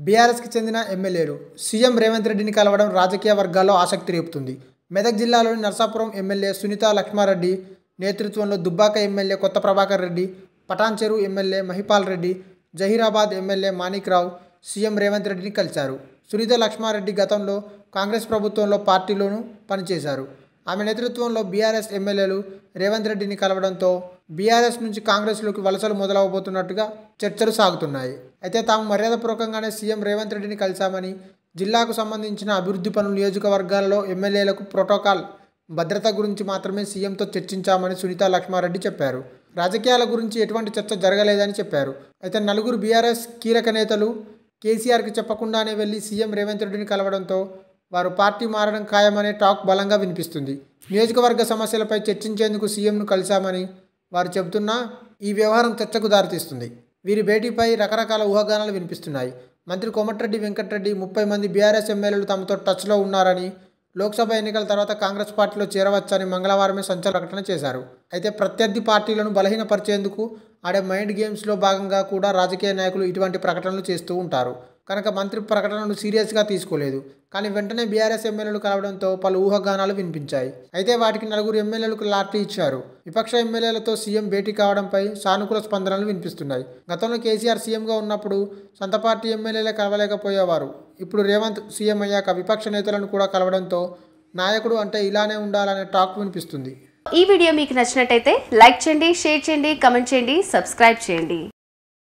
బీఆర్ఎస్కి చెందిన ఎమ్మెల్యేలు సీఎం రేవంత్ రెడ్డిని కలవడం రాజకీయ వర్గాల్లో ఆసక్తి రేపుతుంది మెదక్ జిల్లాలోని నర్సాపురం ఎమ్మెల్యే సునీత లక్ష్మారెడ్డి నేతృత్వంలో దుబ్బాక ఎమ్మెల్యే కొత్త Prabhakar Reddy Patancheru MLA Mahipal Reddy Zaheerabad MLA Manik Rao CM Revanth రెడ్డిని కలిశారు సునీత లక్ష్మారెడ్డి గతంలో కాంగ్రెస్ ప్రభుత్వంలో పార్టీలోనూ పనిచేశారు ఆమె నేతృత్వంలో బీఆర్ఎస్ ఎమ్మెల్యేలు రేవంత్ రెడ్డిని కలవడంతో బీఆర్ఎస్ నుంచి కాంగ్రెస్లోకి వలసలు మొదలవబోతున్నట్టుగా చర్చలు సాగుతున్నాయి అయితే తాము మర్యాదపూర్వకంగానే సీఎం రేవంత్ రెడ్డిని కలిశామని జిల్లాకు సంబంధించిన అభివృద్ధి పనులు నియోజకవర్గాలలో ఎమ్మెల్యేలకు ప్రోటోకాల్ భద్రత గురించి మాత్రమే సీఎంతో చర్చించామని సునీత లక్ష్మారెడ్డి చెప్పారు రాజకీయాల గురించి ఎటువంటి చర్చ జరగలేదని చెప్పారు అయితే నలుగురు బీఆర్ఎస్ కీలక నేతలు కేసీఆర్కి చెప్పకుండానే వెళ్ళి సీఎం రేవంత్ రెడ్డిని కలవడంతో వారు పార్టీ మారడం ఖాయమనే టాక్ బలంగా వినిపిస్తుంది నియోజకవర్గ సమస్యలపై చర్చించేందుకు సీఎంను కలిశామని వారు చెబుతున్నా ఈ వ్యవహారం చర్చకు దారితీస్తుంది వీరి భేటీపై రకరకాల ఊహాగానాలు వినిపిస్తున్నాయి మంత్రి కోమటిరెడ్డి వెంకటరెడ్డి ముప్పై మంది బీఆర్ఎస్ ఎమ్మెల్యేలు తమతో టచ్లో ఉన్నారని లోక్సభ ఎన్నికల తర్వాత కాంగ్రెస్ పార్టీలో చేరవచ్చని మంగళవారమే సంచలన ప్రకటన చేశారు అయితే ప్రత్యర్థి పార్టీలను బలహీనపరిచేందుకు ఆడే మైండ్ గేమ్స్లో భాగంగా కూడా రాజకీయ నాయకులు ఇటువంటి ప్రకటనలు చేస్తూ ఉంటారు కనుక మంత్రి ప్రకటనను సీరియస్గా తీసుకోలేదు కానీ వెంటనే బీఆర్ఎస్ ఎమ్మెల్యేలు కలవడంతో పలు ఊహాగానాలు వినిపించాయి అయితే వాటికి నలుగురు ఎమ్మెల్యేలకు లాటరీ ఇచ్చారు విపక్ష ఎమ్మెల్యేలతో సీఎం భేటీ కావడంపై సానుకూల స్పందనలు వినిపిస్తున్నాయి గతంలో కేసీఆర్ సీఎంగా ఉన్నప్పుడు సొంత పార్టీ ఎమ్మెల్యేలే కలవలేకపోయేవారు ఇప్పుడు రేవంత్ సీఎం అయ్యాక విపక్ష నేతలను కూడా కలవడంతో నాయకుడు అంటే ఇలానే ఉండాలనే టాక్ వినిపిస్తుంది ఈ వీడియో మీకు నచ్చినట్టయితే లైక్ చేయండి షేర్ చేయండి కమెంట్ చేయండి సబ్స్క్రైబ్ చేయండి